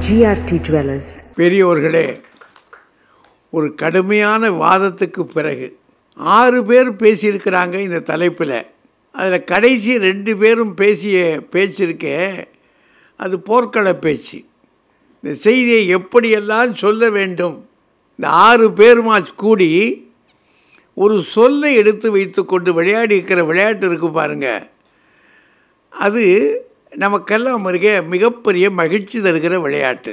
GRT jewellers பெரியோர்களே ஒரு கடுமையான வாதத்துக்கு பிறகு ஆறு பேர் பேசியிருக்கிறாங்க இந்த தலைப்பில் அதில் கடைசி ரெண்டு பேரும் பேசிய பேச்சு இருக்கே அது போர்க்கள பேச்சு இந்த செய்தியை எப்படியெல்லாம் சொல்ல வேண்டும் இந்த ஆறு பேருமா கூடி ஒரு சொல்லை எடுத்து வைத்துக்கொண்டு விளையாடி இருக்கிற விளையாட்டு இருக்கு பாருங்க அது நமக்கெல்லாம் மிக மிகப்பெரிய மகிழ்ச்சி தருகிற விளையாட்டு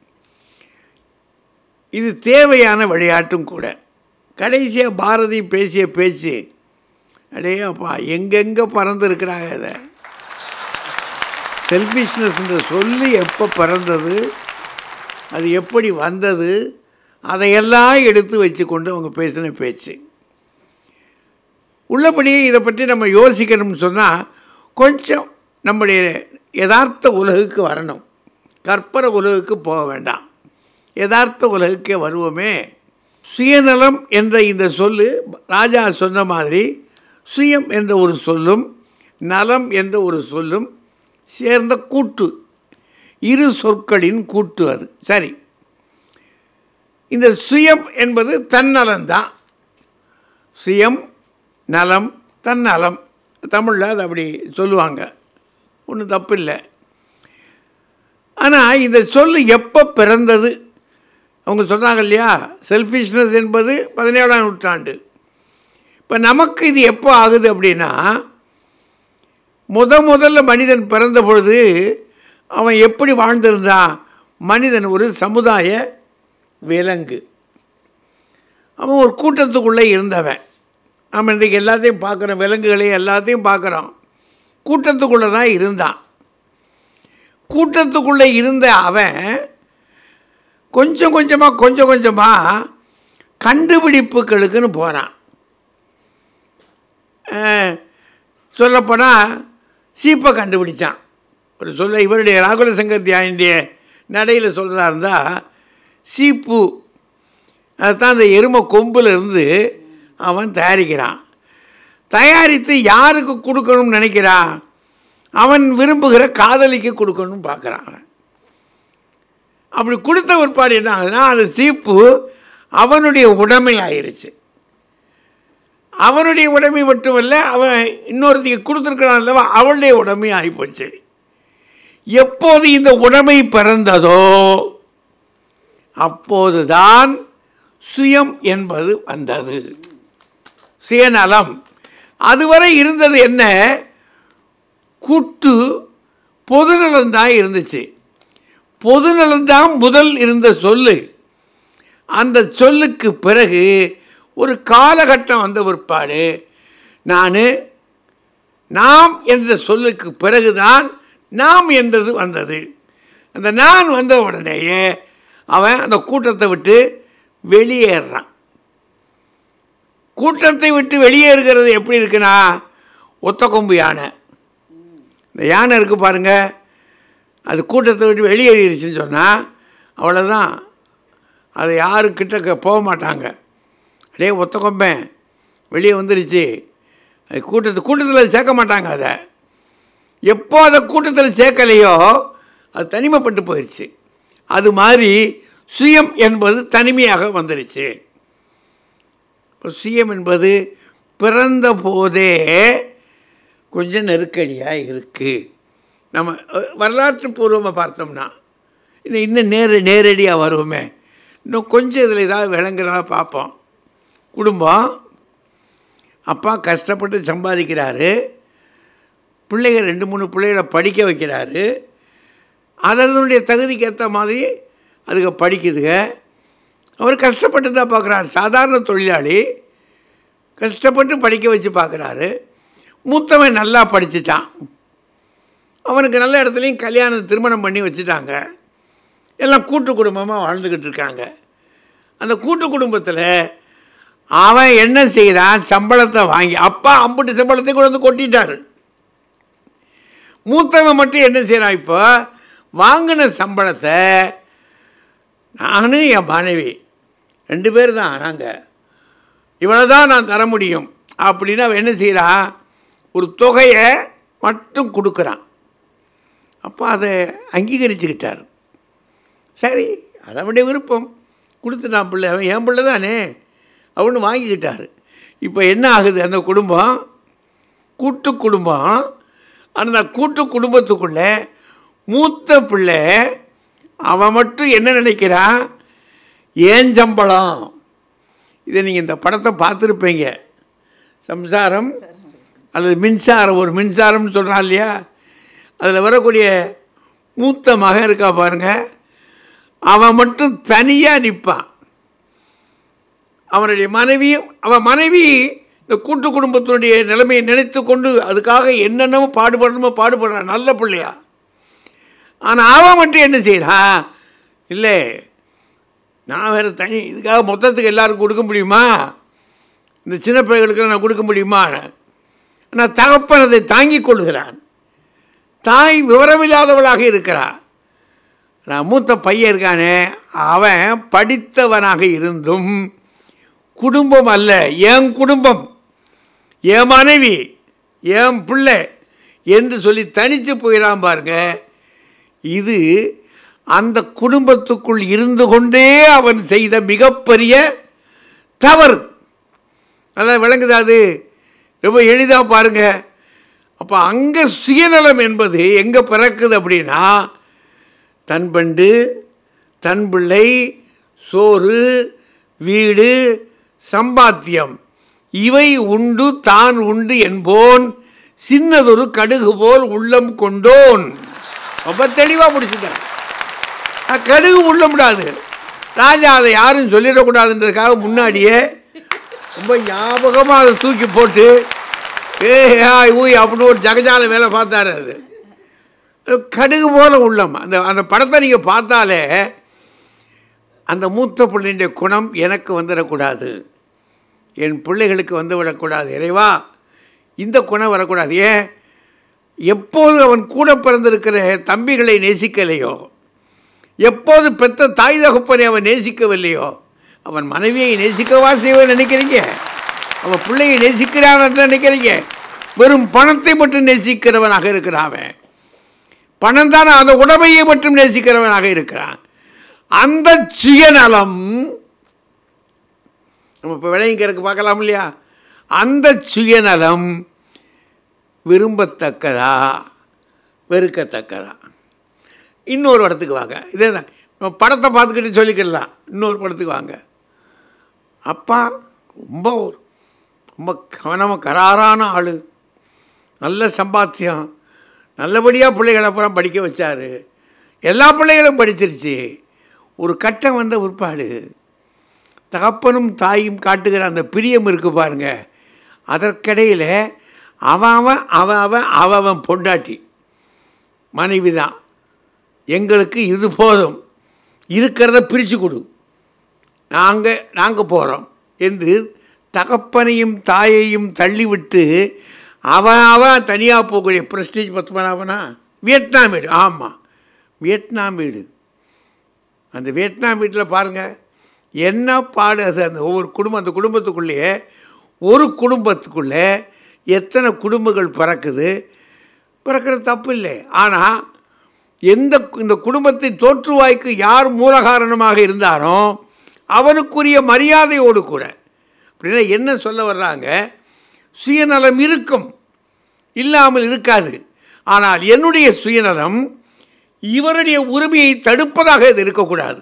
இது தேவையான விளையாட்டும் கூட கடைசியாக பாரதி பேசிய பேச்சு அடே அப்பா எங்கெங்கே பறந்துருக்கிறாங்க இதை செல்ஃபிஷ்னஸ்ன்ற சொல்லி எப்போ பிறந்தது அது எப்படி வந்தது அதையெல்லாம் எடுத்து வச்சுக்கொண்டு அவங்க பேசின பேச்சு உள்ளபடியே இதை பற்றி நம்ம யோசிக்கணும்னு சொன்னால் கொஞ்சம் நம்முடைய யதார்த்த உலகுக்கு வரணும் கற்பனை உலகுக்கு போக வேண்டாம் யதார்த்த உலகுக்கே வருவோமே சுயநலம் என்ற இந்த சொல்லு ராஜா சொன்ன மாதிரி சுயம் என்ற ஒரு சொல்லும் நலம் என்ற ஒரு சொல்லும் சேர்ந்த கூட்டு இரு சொற்களின் கூட்டு அது சரி இந்த சுயம் என்பது தன்னலம்தான் சுயம் நலம் தன்னலம் தமிழில் அது அப்படி சொல்லுவாங்க ஒன்றும் தப்பு இல்லை ஆனால் இந்த சொல் எப்போ பிறந்தது அவங்க சொன்னாங்க இல்லையா செல்ஃபிஷ்னஸ் என்பது பதினேழாம் நூற்றாண்டு இப்போ நமக்கு இது எப்போ ஆகுது அப்படின்னா முத முதல்ல மனிதன் பிறந்த பொழுது அவன் எப்படி வாழ்ந்திருந்தான் மனிதன் ஒரு சமுதாய விலங்கு அவன் ஒரு கூட்டத்துக்குள்ளே இருந்தவன் நம்ம இன்றைக்கு எல்லாத்தையும் பார்க்குறோம் விலங்குகளை எல்லாத்தையும் பார்க்குறோம் கூட்டத்துக்குள்ளே தான் இருந்தான் கூட்டத்துக்குள்ளே இருந்த அவன் கொஞ்சம் கொஞ்சமாக கொஞ்சம் கொஞ்சமாக கண்டுபிடிப்புகளுக்குன்னு போகிறான் சொல்லப்போனால் சீப்பை கண்டுபிடிச்சான் ஒரு சொல்ல இவருடைய ராகுல சங்கர் தியானிய நடையில் சொல்கிறதா இருந்தால் சீப்பு அதுதான் அந்த எருமை கொம்பில் இருந்து அவன் தயாரிக்கிறான் தயாரித்து யாருக்கு கொடுக்கணும்னு நினைக்கிறான் அவன் விரும்புகிற காதலிக்கு கொடுக்கணும்னு பார்க்குறான் அப்படி கொடுத்த ஒருபாடு என்ன ஆகுதுன்னா அந்த சீப்பு அவனுடைய உடைமை ஆயிருச்சு அவனுடைய உடைமை மட்டுமல்ல அவன் இன்னொருத்தைக்கு கொடுத்துருக்கிறான் அல்லவா அவளுடைய உடைமை ஆகிப்போச்சு எப்போது இந்த உடைமை பிறந்ததோ அப்போதுதான் சுயம் என்பது வந்தது சுயநலம் அதுவரை இருந்தது என்ன கூட்டு பொதுநலம்தான் இருந்துச்சு பொதுநலம்தான் முதல் இருந்த சொல்லு அந்த சொல்லுக்கு பிறகு ஒரு காலகட்டம் வந்த பிற்பாடு நான் நாம் என்ற சொல்லுக்கு பிறகுதான் நாம் என்றது வந்தது அந்த நான் வந்த உடனேயே அவன் அந்த கூட்டத்தை விட்டு வெளியேறான் கூட்டத்தை விட்டு வெளியேறுகிறது எப்படி இருக்குன்னா ஒத்த கொம்பு யானை இந்த யானை இருக்குது பாருங்கள் அது கூட்டத்தை விட்டு வெளியேறிடுச்சுன்னு சொன்னால் அவ்வளோதான் அது யாரும் கிட்ட போக மாட்டாங்க அடே ஒத்த கொம்பேன் வெளியே வந்துருச்சு அது கூட்டத்து கூட்டத்தில் சேர்க்க மாட்டாங்க அதை எப்போ அதை கூட்டத்தில் சேர்க்கலையோ அது தனிமைப்பட்டு போயிடுச்சு அது மாதிரி சுயம் என்பது தனிமையாக வந்துருச்சு இப்போ சுயம் என்பது பிறந்த போதே கொஞ்சம் நெருக்கடியாக இருக்குது நம்ம வரலாற்று பூர்வமாக பார்த்தோம்னா இன்னும் இன்னும் நேர நேரடியாக வருவோமே இன்னும் கொஞ்சம் இதில் ஏதாவது விளங்குறதா பார்ப்போம் குடும்பம் அப்பா கஷ்டப்பட்டு சம்பாதிக்கிறாரு பிள்ளைங்க ரெண்டு மூணு பிள்ளைகளை படிக்க வைக்கிறாரு அதனுடைய தகுதிக்கு ஏற்ற மாதிரி அதுக்கு படிக்குதுங்க அவர் கஷ்டப்பட்டு தான் பார்க்குறாரு சாதாரண தொழிலாளி கஷ்டப்பட்டு படிக்க வச்சு பார்க்குறாரு மூத்தவன் நல்லா படிச்சிட்டான் அவனுக்கு நல்ல இடத்துலையும் கல்யாணம் திருமணம் பண்ணி வச்சுட்டாங்க எல்லாம் கூட்டு குடும்பமாக வாழ்ந்துக்கிட்டு இருக்காங்க அந்த கூட்டு குடும்பத்தில் அவன் என்ன செய்கிறான் சம்பளத்தை வாங்கி அப்பா அம்புட்டு சம்பளத்தை கொண்டு வந்து கொட்டிட்டார் மூத்தவன் மட்டும் என்ன செய்கிறான் இப்போ வாங்கின சம்பளத்தை நானும் என் மனைவி ரெண்டு பேர் தான் நாங்கள் இவ்வளோ தான் நான் தர முடியும் அப்படின்னு அவன் என்ன செய்கிறான் ஒரு தொகையை மட்டும் கொடுக்குறான் அப்போ அதை அங்கீகரிச்சுக்கிட்டார் சரி அது அவனுடைய விருப்பம் கொடுத்துட்டான் பிள்ளை அவன் என் பிள்ளை தானே அவனு வாங்கிக்கிட்டாரு இப்போ என்ன ஆகுது அந்த குடும்பம் கூட்டு குடும்பம் அந்த கூட்டு குடும்பத்துக்குள்ளே மூத்த பிள்ளை அவன் மட்டும் என்ன நினைக்கிறான் ஏன் சம்பளம் இதை நீங்கள் இந்த படத்தை பார்த்துருப்பீங்க சம்சாரம் அல்லது மின்சாரம் ஒரு மின்சாரம்னு சொல்கிறான் இல்லையா அதில் வரக்கூடிய மூத்த மகன் இருக்கா பாருங்க அவன் மட்டும் தனியாக நிற்பான் அவனுடைய மனைவி அவன் மனைவி இந்த கூட்டு குடும்பத்தினுடைய நிலைமையை நினைத்து கொண்டு அதுக்காக என்னென்னமோ பாடுபடணுமோ பாடுபடுறான் நல்ல பிள்ளையா ஆனால் அவன் மட்டும் என்ன செய்கிறான் இல்லை நான் வேறு தனி இதுக்காக மொத்தத்துக்கு எல்லாருக்கும் கொடுக்க முடியுமா இந்த சின்ன பிள்ளைகளுக்கு நான் கொடுக்க முடியுமா ஆனால் தகப்பன் அதை தாங்கிக் கொள்கிறான் தாய் விவரமில்லாதவளாக இருக்கிறான் நான் மூத்த பையன் இருக்கானே அவன் படித்தவனாக இருந்தும் குடும்பம் அல்ல என் குடும்பம் என் மனைவி என் பிள்ளை என்று சொல்லி தனித்து போயிடான் பாருங்க இது அந்த குடும்பத்துக்குள் இருந்து கொண்டே அவன் செய்த மிகப்பெரிய தவறு நல்லா விளங்குதா அது ரொம்ப எளிதாக பாருங்க அப்போ அங்கே சுயநலம் என்பது எங்கே பிறக்குது அப்படின்னா தன் பண்டு தன் பிள்ளை சோறு வீடு சம்பாத்தியம் இவை உண்டு தான் உண்டு என்போன் சின்னதொரு கடுகு போல் உள்ளம் கொண்டோன் ரொம்ப தெளிவாக முடிச்சுட்டார் கடுகு உள்ள முடியாது ராஜா அதை யாரும் சொல்லிடக்கூடாதுன்றதுக்காக முன்னாடியே ரொம்ப ஞாபகமாக அதை தூக்கி போட்டு ஏ ஆய் ஊய் அப்படின்னு ஒரு ஜகஜால வேலை பார்த்தாரு அது அது கடுகு போல உள்ளம் அந்த அந்த படத்தை நீங்கள் பார்த்தாலே அந்த மூத்த பிள்ளைடைய குணம் எனக்கு வந்துடக்கூடாது என் பிள்ளைகளுக்கு வந்து விடக்கூடாது இறைவா இந்த குணம் வரக்கூடாது ஏன் எப்போது அவன் கூட பிறந்திருக்கிற தம்பிகளை நேசிக்கலையோ எப்போது பெற்ற தாய் தகப்பனை அவன் நேசிக்கவில்லையோ அவன் மனைவியை நேசிக்கவா செய்வன் நினைக்கிறீங்க அவன் பிள்ளையை நேசிக்கிறான் என்று நினைக்கிறீங்க வெறும் பணத்தை மட்டும் நேசிக்கிறவனாக இருக்கிறான் அவன் பணம் தானே அந்த உடமையை மட்டும் நேசிக்கிறவனாக இருக்கிறான் அந்த சுயநலம் நம்ம இப்போ விளையங்கிறதுக்கு பார்க்கலாம் இல்லையா அந்த சுயநலம் விரும்பத்தக்கதா வெறுக்கத்தக்கதா இன்னொரு இடத்துக்கு வாங்க இதே தான் நம்ம படத்தை பார்த்துக்கிட்டு சொல்லிக்கிடலாம் இன்னொரு படத்துக்கு வாங்க அப்பா ரொம்ப ஒரு- ரொம்ப கவனமாக கராரான ஆள் நல்ல சம்பாத்தியம் நல்லபடியாக பிள்ளைகளை அப்புறம் படிக்க வச்சார் எல்லா பிள்ளைகளும் படிச்சிருச்சு ஒரு கட்டம் வந்த பிற்பாடு தகப்பனும் தாயும் காட்டுகிற அந்த பிரியம் இருக்கு பாருங்க அதற்கிடையில் அவன் அவன் அவன் அவன் அவன் அவன் பொண்டாட்டி மனைவி தான் எங்களுக்கு இது போதும் இருக்கிறத பிரித்து கொடு நாங்கள் நாங்கள் போகிறோம் என்று தகப்பனையும் தாயையும் தள்ளிவிட்டு அவன் அவன் தனியாக போகக்கூடிய பிரஸ்டீஜ் பத்மநாபனா வியட்நாம் வீடு ஆமாம் வியட்நாம் வீடு அந்த வியட்நாம் வீட்டில் பாருங்கள் என்ன பாடு அது அந்த ஒவ்வொரு குடும்பம் அந்த குடும்பத்துக்குள்ளேயே ஒரு குடும்பத்துக்குள்ளே எத்தனை குடும்பங்கள் பிறக்குது பிறக்கிறது தப்பு இல்லை ஆனால் எந்த இந்த குடும்பத்தை தோற்றுவாய்க்கு யார் மூல காரணமாக இருந்தாரோ அவனுக்குரிய மரியாதையோடு கூட அப்படின்னா என்ன சொல்ல வர்றாங்க சுயநலம் இருக்கும் இல்லாமல் இருக்காது ஆனால் என்னுடைய சுயநலம் இவருடைய உரிமையை தடுப்பதாக இது இருக்கக்கூடாது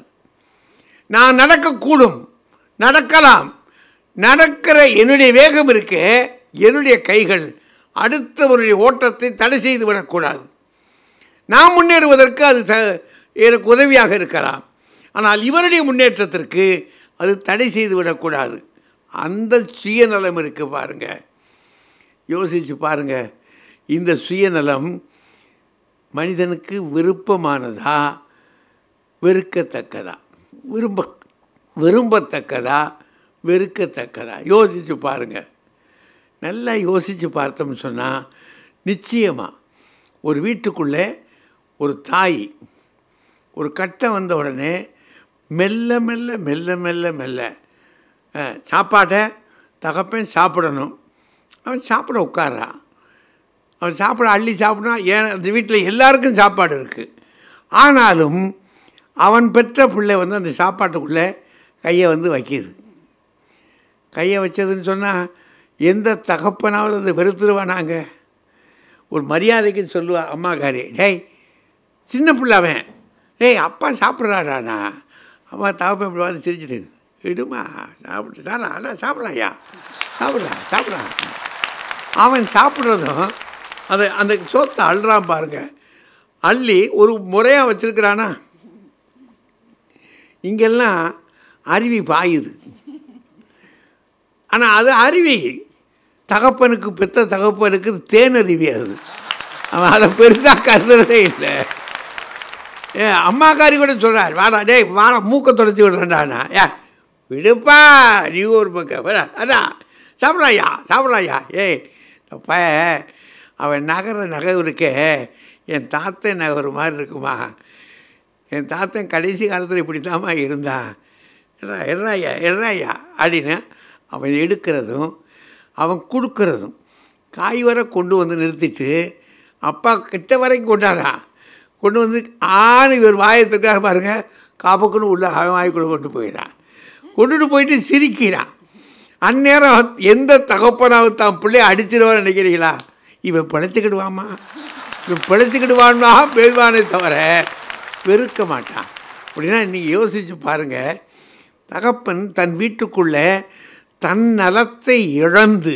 நான் நடக்கக்கூடும் நடக்கலாம் நடக்கிற என்னுடைய வேகம் இருக்கே என்னுடைய கைகள் அடுத்தவருடைய ஓட்டத்தை தடை செய்து விடக்கூடாது நான் முன்னேறுவதற்கு அது த எனக்கு உதவியாக இருக்கலாம் ஆனால் இவருடைய முன்னேற்றத்திற்கு அது தடை செய்து விடக்கூடாது அந்த சுயநலம் இருக்கு பாருங்க யோசித்து பாருங்க இந்த சுயநலம் மனிதனுக்கு விருப்பமானதா வெறுக்கத்தக்கதா விரும்ப விரும்பத்தக்கதா வெறுக்கத்தக்கதா யோசித்து பாருங்க நல்லா யோசித்து பார்த்தோம்னு சொன்னால் நிச்சயமாக ஒரு வீட்டுக்குள்ளே ஒரு தாய் ஒரு கட்டம் வந்த உடனே மெல்ல மெல்ல மெல்ல மெல்ல மெல்ல அஹ், சாப்பாட்டை தகப்பன் சாப்பிடணும் அவன் சாப்பிட உட்கார்றான் அவன் சாப்பிட அள்ளி சாப்பிட்றான் ஏன் அந்த வீட்டில் எல்லாருக்கும் சாப்பாடு இருக்குது ஆனாலும் அவன் பெற்ற பிள்ளை வந்து அந்த சாப்பாட்டுக்குள்ளே கையை வந்து வைக்கிது கையை வச்சதுன்னு சொன்னால் எந்த தகப்பனாவது அதை வெறுத்துருவானாங்க ஒரு மரியாதைக்கு சொல்லுவா அம்மாக்காரி டேய் சின்ன பிள்ளை அவன் டேய் அப்பா சாப்பிட்றாடாண்ணா அம்மா தகப்பன் இப்படி வந்து சிரிச்சிட்டு விடுமா சாப்பிட்டு சாரா அண்ணா சாப்பிட்றாயா சாப்பிட்றா சாப்பிட்றா அவன் சாப்பிட்றதும் அந்த அந்த சோத்தை அள்ளுறான் பாருங்க அள்ளி ஒரு முறையாக வச்சுருக்கிறானா இங்கெல்லாம் அருவி பாயுது ஆனால் அது அருவி தகப்பனுக்கு பெத்த தகப்பனுக்கு தேனருவி அது அவன் அதை பெருசாக கருதுறதே இல்லை ஏ அம்மாக்காரி கூட சொல்கிறார் வாடா டேய் வாடா மூக்கை தொடச்சி விட்றேன்டாண்ணா ஏ விடுப்பா நீ ஒரு பக்கம் வேடா அண்ணா சாப்பிட்றாயா சாப்பிட்றாயா ஏய் அப்ப அவன் நகர நகருக்கே என் தாத்தன் நகர் மாதிரி இருக்குமா என் தாத்தன் கடைசி காலத்தில் இப்படி தாம்மா இருந்தான் எட்ரா எட்ராயா எட்ராயா அப்படின்னு அவன் எடுக்கிறதும் அவன் கொடுக்கறதும் காய் வர கொண்டு வந்து நிறுத்திட்டு அப்பா கிட்ட வரைக்கும் கொண்டாடான் கொண்டு வந்து ஆண் இவர் வாயத்துக்காக பாருங்க காப்புக்குன்னு உள்ள அவன் வாய்க்குள்ள கொண்டு போயிடான் கொண்டுட்டு போயிட்டு சிரிக்கிறான் அந்நேரம் எந்த தகப்பனாவது தான் பிள்ளைய அடிச்சிருவான்னு நினைக்கிறீங்களா இவன் பிழைச்சிக்கிடுவாமா இவன் பிழைச்சிக்கிடுவான்னா பெருவானே தவிர வெறுக்க மாட்டான் அப்படின்னா நீங்கள் யோசித்து பாருங்கள் தகப்பன் தன் வீட்டுக்குள்ளே தன் நலத்தை இழந்து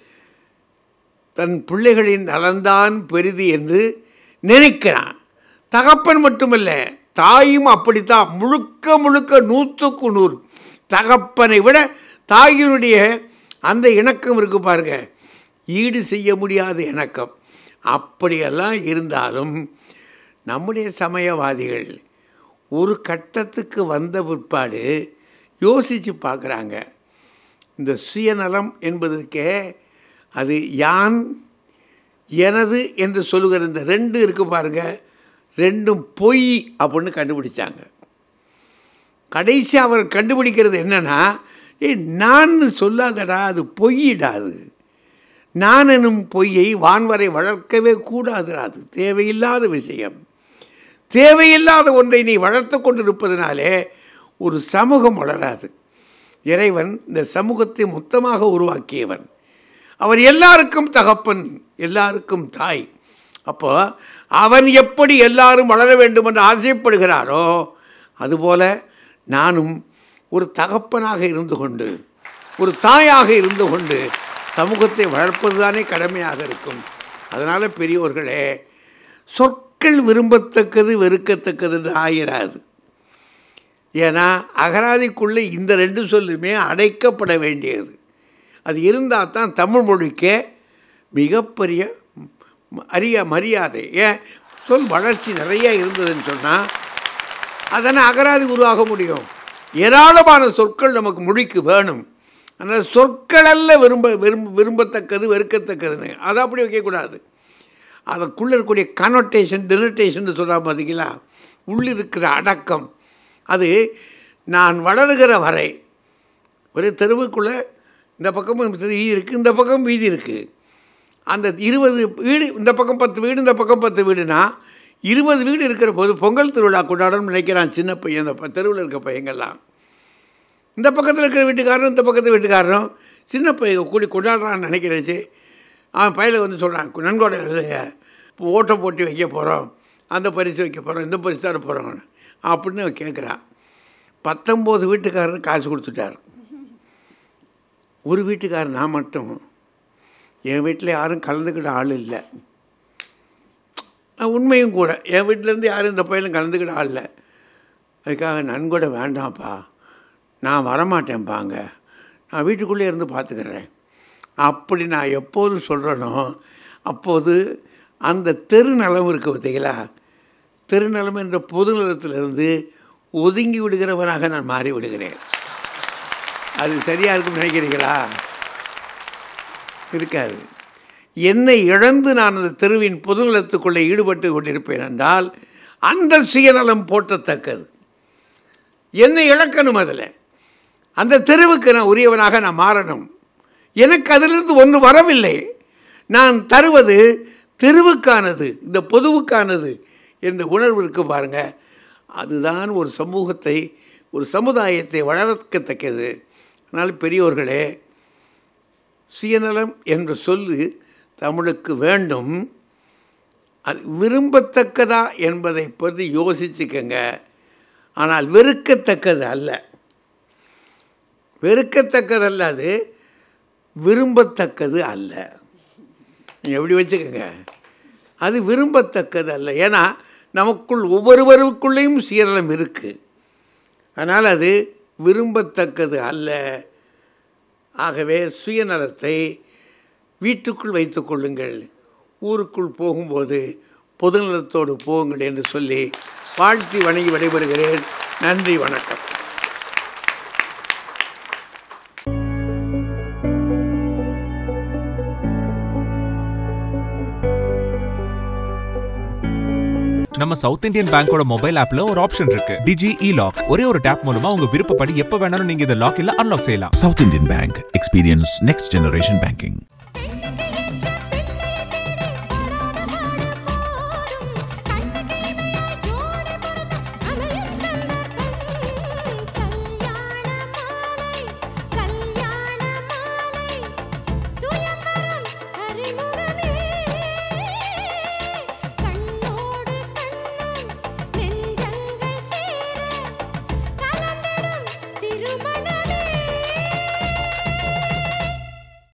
தன் பிள்ளைகளின் நலன்தான் பெரிது என்று நினைக்கிறான் தகப்பன் மட்டுமல்ல தாயும் அப்படித்தான் முழுக்க முழுக்க நூற்றுக்கு நூறு தகப்பனை விட தாயினுடைய அந்த இணக்கம் இருக்கு பாருங்க ஈடு செய்ய முடியாத இணக்கம் அப்படியெல்லாம் இருந்தாலும் நம்முடைய சமயவாதிகள் ஒரு கட்டத்துக்கு வந்த பிற்பாடு யோசித்து பார்க்குறாங்க இந்த சுயநலம் என்பதற்கே அது யான் எனது என்று சொல்லுகிற இந்த ரெண்டு இருக்கு பாருங்க ரெண்டும் பொய் அப்படின்னு கண்டுபிடிச்சாங்க கடைசி அவர் கண்டுபிடிக்கிறது என்னன்னா ஏ நான் சொல்லாதடா அது பொய்யிடாது நான் எனும் பொய்யை வான்வரை வளர்க்கவே கூடாதுடா அது தேவையில்லாத விஷயம் தேவையில்லாத ஒன்றை நீ வளர்த்து கொண்டிருப்பதனாலே ஒரு சமூகம் வளராது இறைவன் இந்த சமூகத்தை மொத்தமாக உருவாக்கியவன் அவர் எல்லாருக்கும் தகப்பன் எல்லாருக்கும் தாய் அப்போ அவன் எப்படி எல்லாரும் வளர வேண்டும் என்று ஆசைப்படுகிறாரோ அதுபோல நானும் ஒரு தகப்பனாக இருந்து கொண்டு ஒரு தாயாக இருந்து கொண்டு சமூகத்தை வளர்ப்பது தானே கடமையாக இருக்கும் அதனால் பெரியோர்களே சொற்கள் விரும்பத்தக்கது வெறுக்கத்தக்கது ஆயிராது ஏன்னா அகராதிக்குள்ளே இந்த ரெண்டு சொல்லுமே அடைக்கப்பட வேண்டியது அது இருந்தால் தான் தமிழ் மொழிக்கே மிகப்பெரிய அரிய மரியாதை ஏன் சொல் வளர்ச்சி நிறைய இருந்ததுன்னு சொன்னால் அதனை அகராதி உருவாக முடியும் ஏராளமான சொற்கள் நமக்கு மொழிக்கு வேணும் அதனால் சொற்கள் அல்ல விரும்ப விரும்ப விரும்பத்தக்கது வெறுக்கத்தக்கதுன்னு அதை அப்படி வைக்கக்கூடாது அதற்குள்ளே இருக்கக்கூடிய கனோட்டேஷன் டெனோட்டேஷன் சொல்கிறா பார்த்தீங்களா உள்ளிருக்கிற அடக்கம் அது நான் வளருகிற வரை ஒரு தெருவுக்குள்ளே இந்த பக்கமும் வீதி இருக்குது இந்த பக்கம் வீதி இருக்குது அந்த இருபது வீடு இந்த பக்கம் பத்து வீடு இந்த பக்கம் பத்து வீடுனா இருபது வீடு இருக்கிற போது பொங்கல் திருவிழா கொண்டாடணும்னு நினைக்கிறான் சின்ன பையன் இந்த தெருவில் இருக்க பையங்கள்லாம் இந்த பக்கத்தில் இருக்கிற வீட்டுக்காரரும் இந்த பக்கத்து வீட்டுக்காரரும் சின்ன பையன் கூடி கொண்டாடுறான்னு நினைக்கிறச்சு அவன் பையில வந்து சொல்கிறான் நன்கொடை எழுதுங்க ஓட்டை போட்டி வைக்க போகிறோம் அந்த பரிசு வைக்க போகிறோம் இந்த பரிசு தர போகிறோம் அப்படின்னு அவன் கேட்குறான் பத்தொம்போது வீட்டுக்காரர் காசு கொடுத்துட்டார் ஒரு வீட்டுக்காரர் நான் மட்டும் என் வீட்டில் யாரும் கலந்துக்கிட்ட ஆள் இல்லை உண்மையும் கூட என் வீட்டிலேருந்து யாரும் இந்த பையனும் கலந்துக்கிட்ட ஆள் இல்லை அதுக்காக நன்கொடை வேண்டாம்ப்பா நான் வரமாட்டேன்ப்பாங்க நான் வீட்டுக்குள்ளே இருந்து பார்த்துக்கிறேன் அப்படி நான் எப்போது சொல்கிறேனோ அப்போது அந்த தெருநலம் இருக்குது பார்த்தீங்களா தெருநலம் என்ற பொது நலத்திலிருந்து ஒதுங்கி விடுகிறவனாக நான் மாறி விடுகிறேன் அது சரியாக இருக்கும்னு நினைக்கிறீங்களா இருக்காது என்னை இழந்து நான் அந்த தெருவின் பொதுநலத்துக்குள்ளே ஈடுபட்டு கொண்டிருப்பேன் என்றால் அந்த சுயநலம் போற்றத்தக்கது என்னை இழக்கணும் அதில் அந்த தெருவுக்கு நான் உரியவனாக நான் மாறணும் எனக்கு அதிலிருந்து ஒன்று வரவில்லை நான் தருவது தெருவுக்கானது இந்த பொதுவுக்கானது என்ற உணர்வு இருக்கு பாருங்க அதுதான் ஒரு சமூகத்தை ஒரு சமுதாயத்தை வளர்க்கத்தக்கது அதனால் பெரியோர்களே சுயநலம் என்ற சொல்லு தமிழுக்கு வேண்டும் அது விரும்பத்தக்கதா என்பதை பற்றி யோசிச்சுக்கங்க ஆனால் வெறுக்கத்தக்கது அல்ல வெறுக்கத்தக்கதல்ல அது விரும்பத்தக்கது அல்ல நீங்கள் எப்படி வச்சுக்கோங்க அது விரும்பத்தக்கது அல்ல ஏன்னா நமக்குள் ஒவ்வொருவருக்குள்ளேயும் சீரலம் இருக்குது அதனால் அது விரும்பத்தக்கது அல்ல ஆகவே சுயநலத்தை வீட்டுக்குள் வைத்து கொள்ளுங்கள் ஊருக்குள் போகும்போது பொதுநலத்தோடு போகுங்கள் என்று சொல்லி வாழ்த்தி வணங்கி விடைபெறுகிறேன் நன்றி வணக்கம் நம்ம சவுத் இந்தியன் பேங்கோட மொபைல் ஆப்ல ஒரு ஆப்ஷன் இருக்கு டிஜி இ லாக் ஒரே ஒரு டேப் மூலமா உங்க விருப்பப்படி எப்ப வேணாலும் நீங்க இதை லாக் இல்ல அன்லாக் செய்யலாம் South Indian Bank. Experience next generation banking.